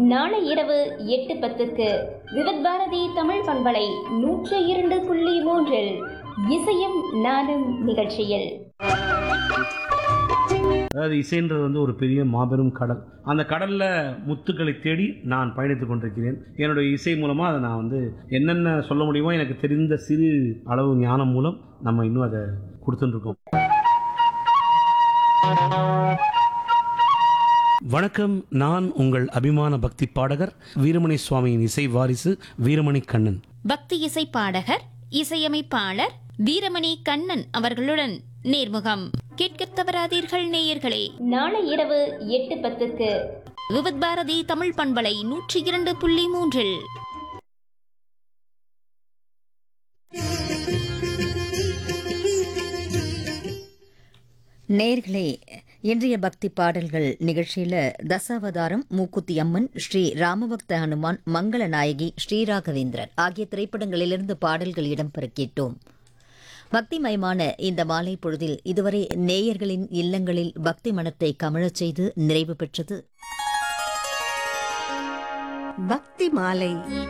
நாளை இரவு எட்டு பத்துக்கு விவித் பாரதி தமிழ் பண்பலை நூற்று இரண்டு புள்ளி மூன்றில் இசையும் நானும் நிகழ்ச்சியில் அதாவது இசைன்றது வந்து ஒரு பெரிய மாபெரும் கடல் அந்த கடலில் முத்துக்களை தேடி நான் பயணித்து கொண்டிருக்கிறேன் என்னுடைய இசை மூலமாக அதை நான் வந்து என்னென்ன சொல்ல முடியுமோ எனக்கு தெரிந்த சிறு அளவு ஞானம் மூலம் நம்ம இன்னும் அதை கொடுத்துட்டுருக்கோம் வணக்கம் நான் உங்கள் அபிமான பக்தி பாடகர் வீரமணி சுவாமியின் இசை வாரிசு வீரமணி கண்ணன் பக்தி இசை பாடகர் இசையமைப்பாளர் வீரமணி கண்ணன் அவர்களுடன் நேர்முகம் கேட்கத் தவறாதீர்கள் நேயர்களே நாளை இரவு எட்டு பத்துக்கு விவித் பாரதி தமிழ் பண்பலை நூற்றி இரண்டு புள்ளி மூன்றில் நேர்களே இன்றைய பக்தி பாடல்கள் நிகழ்ச்சியில தசாவதாரம் மூக்குத்தி அம்மன் ஸ்ரீ ராமபக்த ஹனுமான் மங்கள நாயகி ஸ்ரீராகவேந்திரன் ஆகிய திரைப்படங்களிலிருந்து பாடல்கள் இடம்பெற கேட்டோம் பக்திமயமான இந்த மாலை பொழுதில் இதுவரை நேயர்களின் இல்லங்களில் பக்தி மனத்தை கமழச் செய்து நிறைவு பெற்றது பக்தி மாலை